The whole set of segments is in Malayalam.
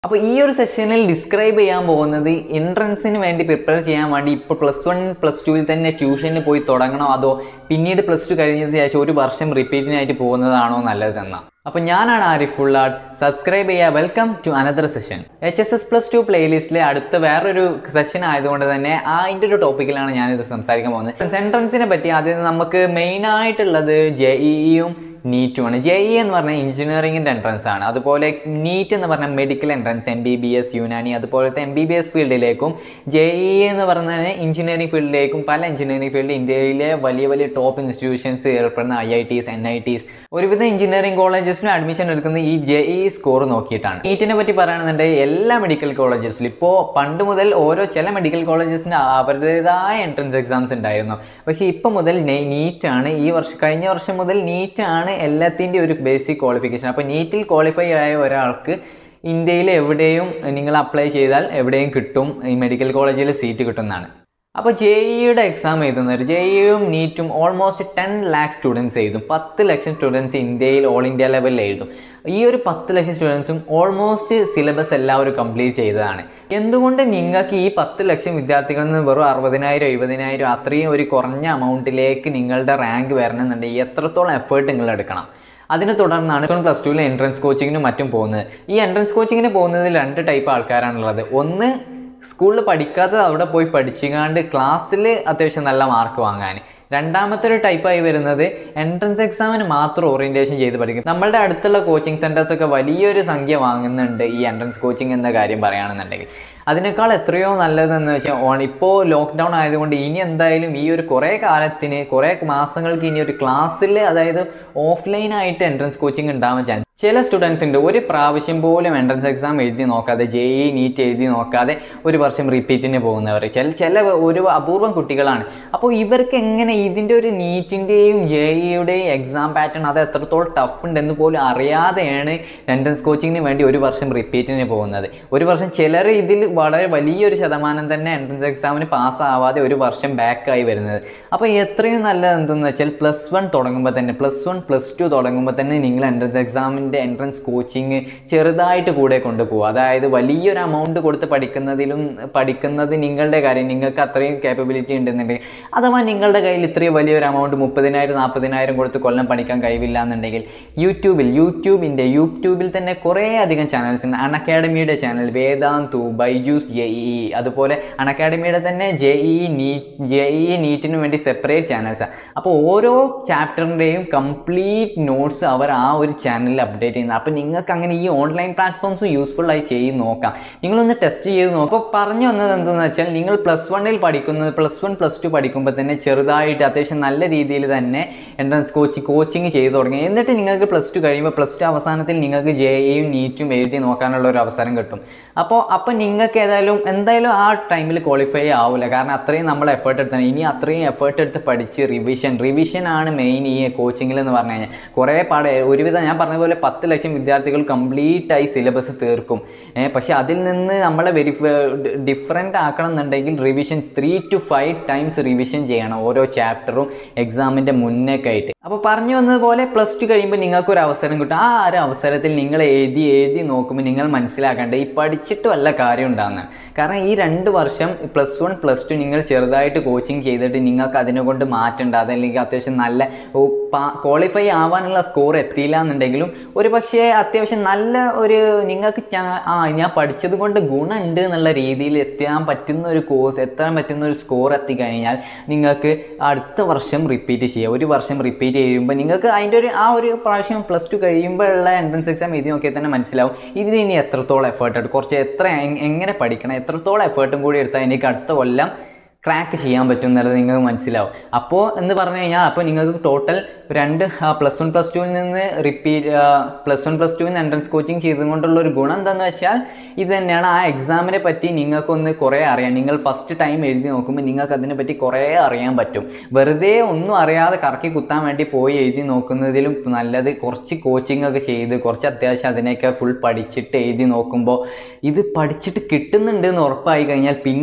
അപ്പോൾ ഈ ഒരു സെഷനിൽ ഡിസ്ക്രൈബ് ചെയ്യാൻ പോകുന്നത് എൻട്രൻസിന് വേണ്ടി പ്രിപ്പയർ ചെയ്യാൻ വേണ്ടി ഇപ്പോൾ പ്ലസ് വൺ പ്ലസ് ടുവിൽ തന്നെ ട്യൂഷന് പോയി തുടങ്ങണോ അതോ പിന്നീട് പ്ലസ് ടു കഴിഞ്ഞതിന് ശേഷം ഒരു വർഷം റിപ്പീറ്റിനായിട്ട് പോകുന്നതാണോ നല്ലതെന്ന അപ്പോൾ ഞാനാണ് ആരിഫ് പുള്ളാട് സബ്സ്ക്രൈബ് ചെയ്യുക welcome to another session H S S plus two പ്ലേലിസ്റ്റിലെ അടുത്ത വേറൊരു സെഷൻ ആയതുകൊണ്ട് തന്നെ ആ അതിൻ്റെ ഒരു ടോപ്പിക്കിലാണ് ഞാനിത് സംസാരിക്കാൻ പോകുന്നത് എൻട്രൻസിനെ പറ്റി ആദ്യം നമുക്ക് മെയിനായിട്ടുള്ളത് ജെ ഇയും നീറ്റുമാണ് ജെ ഇ എന്ന് പറഞ്ഞാൽ എഞ്ചിനീയറിംഗിൻ്റെ എൻട്രൻസ് ആണ് അതുപോലെ നീറ്റ് എന്ന് പറഞ്ഞാൽ medical entrance M B B S Unani അതുപോലത്തെ എം ബി ബി എസ് ഫീൽഡിലേക്കും ജെ ഇ എന്ന് പറഞ്ഞാൽ എഞ്ചിനീയറിംഗ് ഫീൽഡിലേക്കും പല എഞ്ചിനീയറിംഗ് ഫീൽഡ് ഇന്ത്യയിലെ വലിയ വലിയ ടോപ്പ് ഇൻസ്റ്റിറ്റ്യൂഷൻസ് ഏർപ്പെടുന്ന I I Ts N I Ts ഒരുവിധ എഞ്ചിനീയറിംഗ് കോളേജസിനും അഡ്മിഷൻ എടുക്കുന്നത് ഈ ജെ ഇ സ്കോർ നോക്കിയിട്ടാണ് നീറ്റിനെ പറ്റി പറയുകയാണെന്നുണ്ടെങ്കിൽ എല്ലാ മെഡിക്കൽ കോളേജസിലും ഇപ്പോൾ പണ്ട് മുതൽ ഓരോ ചില മെഡിക്കൽ കോളേജസിന് അവരുടേതായ എൻട്രൻസ് എക്സാംസ് ഉണ്ടായിരുന്നു പക്ഷേ ഇപ്പോൾ മുതൽ നീറ്റാണ് ഈ വർഷം കഴിഞ്ഞ വർഷം മുതൽ നീറ്റാണ് എല്ലാത്തിൻ്റെ ഒരു ബേസിക് ക്വാളിഫിക്കേഷൻ അപ്പോൾ നീറ്റിൽ ക്വാളിഫൈ ആയ ഒരാൾക്ക് ഇന്ത്യയിൽ എവിടെയും നിങ്ങൾ അപ്ലൈ ചെയ്താൽ എവിടെയും കിട്ടും ഈ മെഡിക്കൽ കോളേജിൽ സീറ്റ് കിട്ടുന്നതാണ് അപ്പോൾ ജെ ഇയുടെ എക്സാം എഴുതുന്നവർ ജെ ഇയും നീറ്റും ഓൾമോസ്റ്റ് ടെൻ ലാക്ക് സ്റ്റുഡൻസ് എഴുതും പത്ത് ലക്ഷം സ്റ്റുഡൻസ് ഇന്ത്യയിൽ ഓൾ ഇന്ത്യ ലെവലിൽ എഴുതും ഈ ഒരു പത്ത് ലക്ഷം സ്റ്റുഡൻസും ഓൾമോസ്റ്റ് സിലബസ് എല്ലാവരും കംപ്ലീറ്റ് ചെയ്തതാണ് എന്തുകൊണ്ട് നിങ്ങൾക്ക് ഈ പത്ത് ലക്ഷം വിദ്യാർത്ഥികളിൽ നിന്ന് വെറും അറുപതിനായിരം എഴുപതിനായിരം അത്രയും ഒരു കുറഞ്ഞ എമൗണ്ടിലേക്ക് നിങ്ങളുടെ റാങ്ക് വരണമെന്നുണ്ടെങ്കിൽ എത്രത്തോളം എഫേർട്ട് നിങ്ങൾ എടുക്കണം അതിനെ തുടർന്നാണ് ഇപ്പോൾ പ്ലസ് ടുവിൽ എൻട്രൻസ് കോച്ചിങ്ങിനും മറ്റും പോകുന്നത് ഈ എൻട്രൻസ് കോച്ചിങ്ങിന് പോകുന്നതിൽ രണ്ട് ടൈപ്പ് ആൾക്കാരാണുള്ളത് ഒന്ന് സ്കൂളിൽ പഠിക്കാത്തത് അവിടെ പോയി പഠിച്ചുകാണ്ട് ക്ലാസ്സിൽ അത്യാവശ്യം നല്ല മാർക്ക് വാങ്ങാൻ രണ്ടാമത്തെ ഒരു ടൈപ്പായി വരുന്നത് എൻട്രൻസ് എക്സാമിന് മാത്രം ഓറിയൻറ്റേഷൻ ചെയ്ത് പഠിക്കും നമ്മളുടെ അടുത്തുള്ള കോച്ചിങ് സെൻറ്റേഴ്സ് ഒക്കെ വലിയൊരു സംഖ്യ വാങ്ങുന്നുണ്ട് ഈ എൻട്രൻസ് കോച്ചിങ് എന്ന കാര്യം പറയുകയാണെന്നുണ്ടെങ്കിൽ അതിനേക്കാൾ എത്രയോ നല്ലതെന്ന് വെച്ചാൽ ഓൺ ഇപ്പോൾ ലോക്ക്ഡൗൺ ആയതുകൊണ്ട് ഇനി എന്തായാലും ഈ ഒരു കുറേ കാലത്തിന് കുറേ മാസങ്ങൾക്ക് ഇനി ഒരു ക്ലാസ്സിൽ അതായത് ഓഫ്ലൈനായിട്ട് എൻട്രൻസ് കോച്ചിങ് ഉണ്ടാവാൻ ചാൻസ് ചില സ്റ്റുഡൻസ് ഉണ്ട് ഒരു പ്രാവശ്യം പോലും എൻട്രൻസ് എക്സാം എഴുതി നോക്കാതെ ജെ ഇ നീറ്റ് എഴുതി നോക്കാതെ ഒരു വർഷം റിപ്പീറ്റിന് പോകുന്നവർ ചില ചില ഒരു അപൂർവം കുട്ടികളാണ് അപ്പോൾ ഇവർക്ക് എങ്ങനെ ഇതിൻ്റെ ഒരു നീറ്റിൻ്റെയും ജെ ഇയുടെയും എക്സാം പാറ്റേൺ അത് എത്രത്തോളം ടഫ് ഉണ്ടെന്ന് പോലും അറിയാതെയാണ് എൻട്രൻസ് കോച്ചിങ്ങിന് വേണ്ടി ഒരു വർഷം റിപ്പീറ്റിന് പോകുന്നത് ഒരു വർഷം ചിലർ ഇതിൽ വളരെ വലിയൊരു ശതമാനം തന്നെ എൻട്രൻസ് എക്സാമിന് പാസ്സാവാതെ ഒരു വർഷം ബാക്കായി വരുന്നത് അപ്പോൾ എത്രയും നല്ലത് എന്തെന്ന് വെച്ചാൽ പ്ലസ് വൺ തുടങ്ങുമ്പോൾ തന്നെ പ്ലസ് വൺ പ്ലസ് ടു തുടങ്ങുമ്പോൾ തന്നെ നിങ്ങൾ എൻട്രൻസ് എക്സാമിൻ്റെ എൻട്രൻസ് കോച്ചിങ് ചെറുതായിട്ട് കൂടെ കൊണ്ടുപോകുക അതായത് വലിയൊരു എമൗണ്ട് കൊടുത്ത് പഠിക്കുന്നതിലും പഠിക്കുന്നത് നിങ്ങളുടെ കാര്യം നിങ്ങൾക്ക് അത്രയും കേപ്പബിലിറ്റി ഉണ്ടെന്നുണ്ടെങ്കിൽ അഥവാ നിങ്ങളുടെ കയ്യിൽ ഇത്രയും വലിയൊരു എമൗണ്ട് മുപ്പതിനായിരം നാൽപ്പതിനായിരം കൊടുത്ത് കൊല്ലം പഠിക്കാൻ കഴിവില്ല എന്നുണ്ടെങ്കിൽ യൂട്യൂബിൽ യൂട്യൂബിൻ്റെ യൂട്യൂബിൽ തന്നെ കുറേ അധികം ചാനൽസ് ഉണ്ട് അൺ അക്കാഡമിയുടെ channel Vedantu Byju's J E അതുപോലെ അൺ അക്കാഡമിയുടെ തന്നെ J E NEET J E നീറ്റിന് വേണ്ടി സെപ്പറേറ്റ് ചാനൽസാണ് അപ്പോൾ ഓരോ ചാപ്റ്ററിൻ്റെയും കംപ്ലീറ്റ് നോട്ട്സ് അവർ ആ ഒരു ചാനലിൽ അപ്ഡേറ്റ് ചെയ്യുന്നത് അപ്പോൾ നിങ്ങൾക്ക് അങ്ങനെ ഈ ഓൺലൈൻ പ്ലാറ്റ്ഫോംസ് യൂസ്ഫുൾ ആയി ചെയ്ത് നോക്കാം നിങ്ങളൊന്ന് ടെസ്റ്റ് ചെയ്ത് നോക്കാം അപ്പോൾ പറഞ്ഞു വന്നത് എന്തെന്ന് വെച്ചാൽ നിങ്ങൾ പ്ലസ് വണ്ണിൽ പഠിക്കുന്നത് പ്ലസ് വൺ പ്ലസ് ടു പഠിക്കുമ്പോൾ തന്നെ ചെറുതായിട്ട് അത്യാവശ്യം നല്ല രീതിയിൽ തന്നെ എൻട്രൻസ് കോച്ച് കോച്ചിങ് ചെയ്ത് തുടങ്ങി എന്നിട്ട് നിങ്ങൾക്ക് പ്ലസ് ടു കഴിയുമ്പോൾ പ്ലസ് ടു അവസാനത്തിൽ നിങ്ങൾക്ക് ജെ എയും നീറ്റും എഴുതി നോക്കാനുള്ള ഒരു അവസരം കിട്ടും അപ്പോൾ അപ്പോൾ നിങ്ങൾക്ക് ഏതായാലും എന്തായാലും ആ ടൈമിൽ ക്വാളിഫൈ ആവില്ല കാരണം അത്രയും നമ്മൾ എഫേർട്ട് എടുത്താണ് ഇനി അത്രയും എഫേർട്ട് എടുത്ത് പഠിച്ച് റിവിഷൻ റിവിഷൻ ആണ് മെയിൻ ഈ കോച്ചിങ്ങിൽ എന്ന് പറഞ്ഞു കഴിഞ്ഞാൽ കുറേ പാടെ ഒരുവിധം ഞാൻ പറഞ്ഞ പോലെ പത്ത് ലക്ഷം വിദ്യാർത്ഥികൾ കംപ്ലീറ്റ് ആയി സിലബസ് തീർക്കും പക്ഷേ അതിൽ നിന്ന് നമ്മളെ വെരിഫൈ ഡിഫറെൻ്റ് ആക്കണം എന്നുണ്ടെങ്കിൽ revision three two five times revision ചെയ്യണം ഓരോ ചാപ്റ്ററും എക്സാമിൻ്റെ മുന്നേക്ക് ആയിട്ട് അപ്പോൾ പറഞ്ഞു വന്നതുപോലെ പ്ലസ് ടു കഴിയുമ്പോൾ നിങ്ങൾക്ക് ഒരു അവസരം കിട്ടും ആ ഒരു അവസരത്തിൽ നിങ്ങൾ എഴുതി എഴുതി നോക്കുമ്പോൾ നിങ്ങൾ മനസ്സിലാക്കേണ്ടത് ഈ പഠിച്ചിട്ട് വല്ല കാര്യം ഉണ്ടാകുന്നതാണ് കാരണം ഈ രണ്ട് വർഷം പ്ലസ് വൺ പ്ലസ് ടു നിങ്ങൾ ചെറുതായിട്ട് കോച്ചിങ് ചെയ്തിട്ട് നിങ്ങൾക്ക് അതിനെ കൊണ്ട് മാറ്റേണ്ട അതല്ലെങ്കിൽ അത്യാവശ്യം നല്ല ക്വാളിഫൈ ആവാനുള്ള സ്കോർ എത്തിയില്ല എന്നുണ്ടെങ്കിലും ഒരു പക്ഷേ അത്യാവശ്യം നല്ല ഒരു നിങ്ങൾക്ക് ആ ഞാൻ പഠിച്ചത് കൊണ്ട് ഗുണമുണ്ട് എന്നുള്ള രീതിയിൽ എത്താൻ പറ്റുന്ന ഒരു കോഴ്സ് എത്താൻ പറ്റുന്ന ഒരു സ്കോർ എത്തിക്കഴിഞ്ഞാൽ നിങ്ങൾക്ക് അടുത്ത വർഷം റിപ്പീറ്റ് ചെയ്യുക ഒരു വർഷം റിപ്പീറ്റ് ചെയ്യുമ്പോൾ നിങ്ങൾക്ക് അതിൻ്റെ ഒരു ആ ഒരു പ്രാവശ്യം പ്ലസ് ടു കഴിയുമ്പോഴുള്ള എൻട്രൻസ് എക്സാം എഴുതി നോക്കിയാൽ തന്നെ മനസ്സിലാവും ഇതിന് ഇനി എത്രത്തോളം എഫേർട്ട് എടുക്കും കുറച്ച് എത്ര എങ്ങനെ പഠിക്കണം എത്രത്തോളം എഫേർട്ടും കൂടി എടുത്താൽ എനിക്ക് അടുത്ത കൊല്ലം ക്രാക്ക് ചെയ്യാൻ പറ്റും എന്നുള്ളത് നിങ്ങൾക്ക് മനസ്സിലാവും അപ്പോൾ എന്ന് പറഞ്ഞു കഴിഞ്ഞാൽ അപ്പോൾ നിങ്ങൾക്ക് ടോട്ടൽ രണ്ട് പ്ലസ് വൺ പ്ലസ് ടുവിൽ നിന്ന് റിപ്പീറ്റ് പ്ലസ് വൺ പ്ലസ് ടുവിൽ നിന്ന് എൻട്രൻസ് കോച്ചിങ് ചെയ്തുകൊണ്ടുള്ള ഒരു ഗുണം എന്താണെന്ന് വെച്ചാൽ ഇത് തന്നെയാണ് ആ എക്സാമിനെ പറ്റി നിങ്ങൾക്കൊന്ന് കുറേ അറിയാം നിങ്ങൾ ഫസ്റ്റ് ടൈം എഴുതി നോക്കുമ്പോൾ നിങ്ങൾക്ക് അതിനെ പറ്റി കുറേ അറിയാൻ പറ്റും വെറുതെ ഒന്നും അറിയാതെ കറക്കി കുത്താൻ വേണ്ടി പോയി എഴുതി നോക്കുന്നതിലും നല്ലത് കുറച്ച് കോച്ചിങ് ഒക്കെ ചെയ്ത് കുറച്ച് അത്യാവശ്യം അതിനെയൊക്കെ ഫുൾ പഠിച്ചിട്ട് എഴുതി നോക്കുമ്പോൾ ഇത് പഠിച്ചിട്ട് കിട്ടുന്നുണ്ട് എന്ന് ഉറപ്പായി കഴിഞ്ഞാൽ പിന്നെ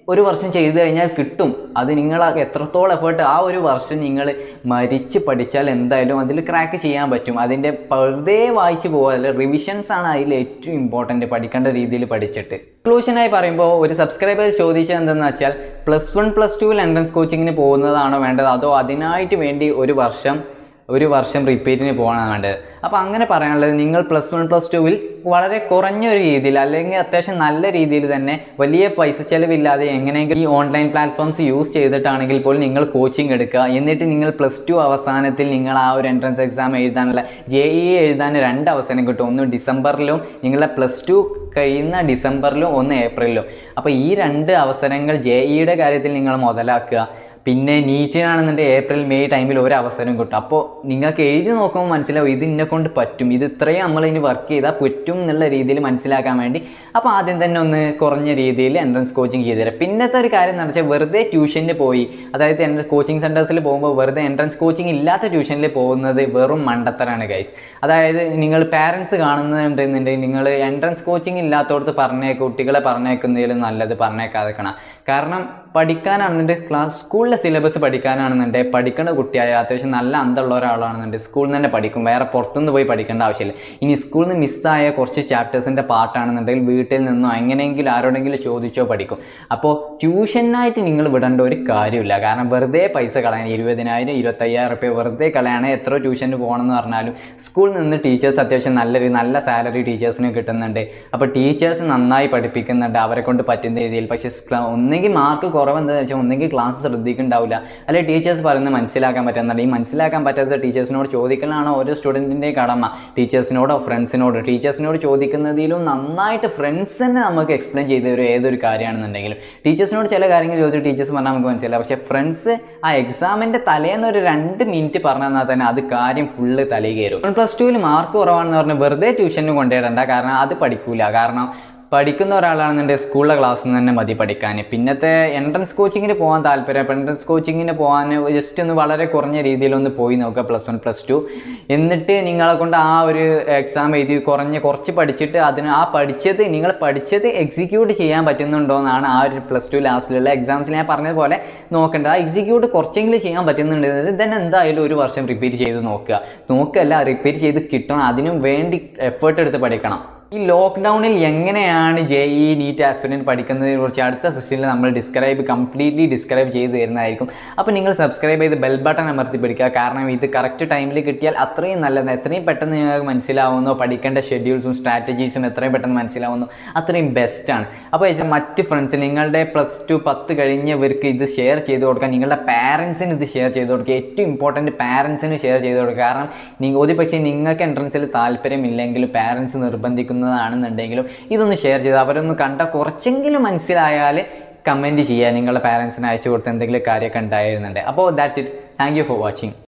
ഒരു വർഷം ചെയ്തു കഴിഞ്ഞാൽ കിട്ടും അത് നിങ്ങൾ ആ എത്രത്തോളം എഫേർട്ട് ആ ഒരു വർഷം നിങ്ങൾ മരിച്ച് പഠിച്ചാൽ എന്തായാലും അതിൽ ക്രാക്ക് ചെയ്യാൻ പറ്റും അതിൻ്റെ വെറുതെ വായിച്ച് പോകാതെ റിവിഷൻസ് ആണ് അതിൽ ഏറ്റവും ഇമ്പോർട്ടൻറ്റ് പഠിക്കേണ്ട രീതിയിൽ പഠിച്ചിട്ട് കൺക്ലൂഷനായി പറയുമ്പോൾ ഒരു സബ്സ്ക്രൈബേഴ്സ് ചോദിച്ചത് എന്തെന്ന് വെച്ചാൽ പ്ലസ് വൺ പ്ലസ് ടുവിൽ എൻട്രൻസ് കോച്ചിങ്ങിന് പോകുന്നതാണോ വേണ്ടത് അതോ അതിനായിട്ട് വേണ്ടി ഒരു വർഷം ഒരു വർഷം റിപ്പീറ്റിന് പോകണം വേണ്ടത് അപ്പോൾ അങ്ങനെ പറയാനുള്ളത് നിങ്ങൾ പ്ലസ് വൺ പ്ലസ് ടുവിൽ വളരെ കുറഞ്ഞൊരു രീതിയിൽ അല്ലെങ്കിൽ അത്യാവശ്യം നല്ല രീതിയിൽ തന്നെ വലിയ പൈസ ചിലവില്ലാതെ എങ്ങനെയെങ്കിലും ഈ ഓൺലൈൻ പ്ലാറ്റ്ഫോംസ് യൂസ് ചെയ്തിട്ടാണെങ്കിൽ പോലും നിങ്ങൾ കോച്ചിങ് എടുക്കുക എന്നിട്ട് നിങ്ങൾ പ്ലസ് ടു അവസാനത്തിൽ നിങ്ങൾ ആ ഒരു എൻട്രൻസ് എക്സാം എഴുതാനുള്ള ജെ ഇ എഴുതാൻ രണ്ട് അവസരം കിട്ടും ഒന്ന് ഡിസംബറിലും നിങ്ങളുടെ പ്ലസ് ടു കഴിയുന്ന ഡിസംബറിലും ഒന്ന് ഏപ്രിലിലും അപ്പോൾ ഈ രണ്ട് അവസരങ്ങൾ ജെ ഇയുടെ കാര്യത്തിൽ നിങ്ങൾ മുതലാക്കുക പിന്നെ നീറ്റിനാണെന്നുണ്ടെങ്കിൽ ഏപ്രിൽ മെയ് ടൈമിൽ ഒരു അവസരം കിട്ടും അപ്പോൾ നിങ്ങൾക്ക് എഴുതി നോക്കുമ്പോൾ മനസ്സിലാവും ഇത് ഇന്നെ കൊണ്ട് പറ്റും ഇത് ഇത്രയും നമ്മൾ ഇനി വർക്ക് ചെയ്താൽ പറ്റും എന്നുള്ള രീതിയിൽ മനസ്സിലാക്കാൻ വേണ്ടി അപ്പോൾ ആദ്യം തന്നെ ഒന്ന് കുറഞ്ഞ രീതിയിൽ എൻട്രൻസ് കോച്ചിങ് ചെയ്തു തരാം പിന്നത്തെ ഒരു കാര്യം എന്ന് വെച്ചാൽ വെറുതെ ട്യൂഷന് പോയി അതായത് എൻ്റെ കോച്ചിങ് സെൻറ്റേഴ്സിൽ പോകുമ്പോൾ വെറുതെ എൻട്രൻസ് കോച്ചിങ് ഇല്ലാത്ത ട്യൂഷനിൽ പോകുന്നത് വെറും മണ്ടത്തരാണ് ഗൈസ് അതായത് നിങ്ങൾ പാരൻസ് കാണുന്നുണ്ടെന്നുണ്ടെങ്കിൽ നിങ്ങൾ എൻട്രൻസ് കോച്ചിങ് ഇല്ലാത്തടത്ത് പറഞ്ഞേക്ക് കുട്ടികളെ പറഞ്ഞേക്കുന്നതിലും നല്ലത് പറഞ്ഞേക്കാതെക്കണം കാരണം പഠിക്കാനാണെന്നുണ്ടെങ്കിൽ ക്ലാസ് സ്കൂളിലെ സിലബസ് പഠിക്കാനാണെന്നുണ്ടെങ്കിൽ പഠിക്കേണ്ട കുട്ടിയായ അത്യാവശ്യം നല്ല അന്തമുള്ള ഒരാളാണെന്നുണ്ടെങ്കിൽ സ്കൂളിൽ നിന്ന് തന്നെ പഠിക്കും വേറെ പുറത്തുനിന്ന് പോയി പഠിക്കേണ്ട ആവശ്യമില്ല ഇനി സ്കൂളിൽ നിന്ന് മിസ്സായ കുറച്ച് ചാപ്റ്റേഴ്സിൻ്റെ പാട്ടാണെന്നുണ്ടെങ്കിൽ വീട്ടിൽ നിന്നോ എങ്ങനെയെങ്കിലും ആരോടെങ്കിലും ചോദിച്ചോ പഠിക്കും അപ്പോൾ ട്യൂഷനായിട്ട് നിങ്ങൾ വിടേണ്ട ഒരു കാര്യമില്ല കാരണം വെറുതെ പൈസ കളയാൻ ഇരുപതിനായിരം ഇരുപത്തയ്യായിരം റുപ്യ വെറുതെ കളയാണ് എത്ര ട്യൂഷന് പോകണമെന്ന് പറഞ്ഞാലും സ്കൂളിൽ നിന്ന് ടീച്ചേഴ്സ് അത്യാവശ്യം നല്ലൊരു നല്ല സാലറി ടീച്ചേഴ്സിന് കിട്ടുന്നുണ്ട് അപ്പോൾ ടീച്ചേഴ്സ് നന്നായി പഠിപ്പിക്കുന്നുണ്ട് അവരെ കൊണ്ട് പറ്റുന്ന രീതിയിൽ പക്ഷേ ക്ലാ- ഒന്നെങ്കിൽ മാർക്ക് കുറവെന്താണെന്ന് വെച്ചാൽ ഒന്നെങ്കിൽ ക്ലാസ് ശ്രദ്ധിക്കുന്നുണ്ടാവില്ല അല്ലെങ്കിൽ ടീച്ചേഴ്സ് പറയുന്നത് മനസ്സിലാക്കാൻ പറ്റുന്നുണ്ട് ഈ മനസ്സിലാക്കാൻ പറ്റാത്ത ടീച്ചേഴ്സിനോട് ചോദിക്കലാണ് ഓരോ സ്റ്റുഡൻറ്റിൻ്റെ കടമ ടീച്ചേഴ്സിനോടോ ഫ്രണ്ട്സിനോടോ ടീച്ചേഴ്സിനോട് ചോദിക്കുന്നതിലും നന്നായിട്ട് ഫ്രണ്ട്സ് തന്നെ നമുക്ക് എക്സ്പ്ലെയിൻ ചെയ്ത ഒരു ഏതൊരു കാര്യമാണെന്നുണ്ടെങ്കിലും ടീച്ചേഴ്സിനോട് ചില കാര്യങ്ങൾ ചോദിച്ചു ടീച്ചേഴ്സ് പറഞ്ഞാൽ നമുക്ക് മനസ്സിലാവും പക്ഷേ ഫ്രണ്ട്സ് ആ എക്സാമിൻ്റെ തലേന്ന് ഒരു രണ്ട് മിനിറ്റ് പറഞ്ഞു തന്നാൽ തന്നെ അത് കാര്യം ഫുള്ള് തലയിൽ കയറും പ്ലസ് ടുവിൽ മാർക്ക് കുറവാണെന്ന് പറഞ്ഞ് വെറുതെ ട്യൂഷന് കൊണ്ടുവരണ്ട കാരണം അത് പഠിക്കൂല കാരണം പഠിക്കുന്ന ഒരാളാണെന്നുണ്ടെങ്കിൽ സ്കൂളിലെ ക്ലാസ്സിൽ നിന്ന് തന്നെ മതി പഠിക്കാൻ പിന്നത്തെ എൻട്രൻസ് കോച്ചിങ്ങിന് പോകാൻ താല്പര്യം അപ്പോൾ എൻട്രൻസ് കോച്ചിങ്ങിന് പോകാൻ ജസ്റ്റ് ഒന്ന് വളരെ കുറഞ്ഞ രീതിയിലൊന്ന് പോയി നോക്കുക പ്ലസ് വൺ പ്ലസ് ടു എന്നിട്ട് നിങ്ങളെ കൊണ്ട് ആ ഒരു എക്സാം എഴുതി കുറഞ്ഞ് കുറച്ച് പഠിച്ചിട്ട് അതിന് ആ പഠിച്ചത് നിങ്ങൾ പഠിച്ചത് എക്സിക്യൂട്ട് ചെയ്യാൻ പറ്റുന്നുണ്ടോ എന്നാണ് ആ ഒരു പ്ലസ് ടു ലാസ്റ്റിലുള്ള എക്സാംസിൽ ഞാൻ പറഞ്ഞതുപോലെ നോക്കേണ്ടത് ആ എക്സിക്യൂട്ട് കുറച്ചെങ്കിലും ചെയ്യാൻ പറ്റുന്നുണ്ട് തന്നെ എന്തായാലും ഒരു വർഷം റിപ്പീറ്റ് ചെയ്ത് നോക്കുക നോക്കല്ല റിപ്പീറ്റ് ചെയ്ത് കിട്ടണം അതിനും വേണ്ടി എഫേർട്ട് എടുത്ത് പഠിക്കണം ഈ ലോക്ക്ഡൗണിൽ എങ്ങനെയാണ് ജെ ഇ നീറ്റ് ആസ്പിരൻറ്റ് പഠിക്കുന്നതിനെ കുറിച്ച് അടുത്ത സെഷനിൽ നമ്മൾ ഡിസ്ക്രൈബ് കംപ്ലീറ്റ്ലി ഡിസ്ക്രൈബ് ചെയ്ത് തരുന്നതായിരിക്കും അപ്പോൾ നിങ്ങൾ സബ്സ്ക്രൈബ് ചെയ്ത് ബെൽ ബട്ടൺ അമർത്തി പിടിക്കുക കാരണം ഇത് കറക്റ്റ് ടൈമിൽ കിട്ടിയാൽ അത്രയും നല്ലത് എത്രയും പെട്ടെന്ന് നിങ്ങൾക്ക് മനസ്സിലാവുന്നോ പഠിക്കേണ്ട ഷെഡ്യൂൾസും സ്ട്രാറ്റജീസും എത്രയും പെട്ടെന്ന് മനസ്സിലാവുന്നു അത്രയും ബെസ്റ്റാണ് അപ്പോൾ ഇത് മറ്റ് ഫ്രണ്ട്സ് നിങ്ങളുടെ പ്ലസ് ടു പത്ത് കഴിഞ്ഞവർക്ക് ഇത് ഷെയർ ചെയ്ത് കൊടുക്കുക നിങ്ങളുടെ പാരൻസിന് ഇത് ഷെയർ ചെയ്ത് കൊടുക്കുക ഏറ്റവും ഇമ്പോർട്ടൻറ്റ് പാരൻസിന് ഷെയർ ചെയ്ത് കൊടുക്കുക കാരണം നിങ്ങൾ ഒരു പക്ഷേ നിങ്ങൾക്ക് എൻട്രൻസിൽ താല്പര്യമില്ലെങ്കിലും പാരൻസ് നിർബന്ധിക്കുന്നതാണെന്നുണ്ടെങ്കിലും ഇതൊന്ന് ഷെയർ ചെയ്ത് അവരൊന്ന് കണ്ട കുറച്ചെങ്കിലും മനസ്സിലായാൽ കമൻറ്റ് ചെയ്യുക നിങ്ങളുടെ പാരൻസിന് അയച്ചു കൊടുത്ത എന്തെങ്കിലും കാര്യമൊക്കെ ഉണ്ടായിരുന്നുണ്ട് അപ്പോൾ that's it thank you for watching